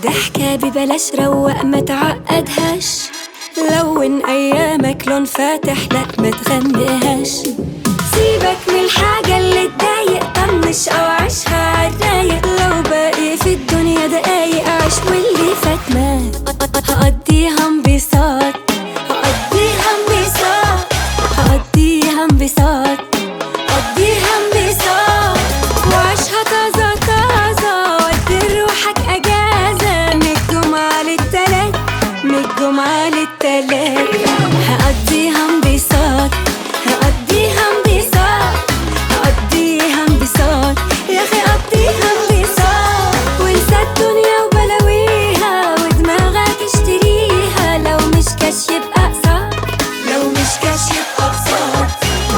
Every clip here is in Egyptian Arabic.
الضحكة ببلاش روق ما تعقدهاش لون ايامك لون فاتح لا ما تغمقهاش سيبك من الحاجة اللي تضايق طنش او عيشها عالرايق لو باقي في الدنيا دقايق عيش واللي فات مات هقضيها انبساط هقضيها انبساط هقضيها انبساط قضيها انبساط وعيشها طازة طازة ودي روحك اجازة من الجمعة للتلات من الجمعة للتلات هقضيها انبساط هقضيها انبساط هقضيها انبساط يا اخي قضيها انبساط وانسى الدنيا وبلاويها ودماغك اشتريها لو مش كاش يبقى اقساط لو مش كاش يبقى اقساط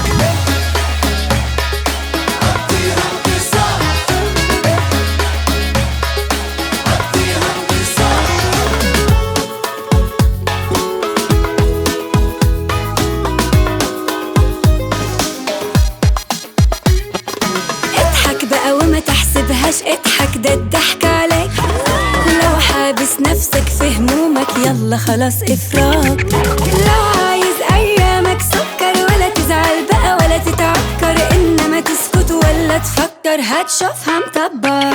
اضحك بقى وما تحسبهاش اضحك ده الضحك عليك لو حابس نفسك في همومك يلا خلاص افراج لو عايز ايامك سكر ولا تزعل بقى ولا تتعكر انما تسكت ولا تفكر هتشوفها مطبق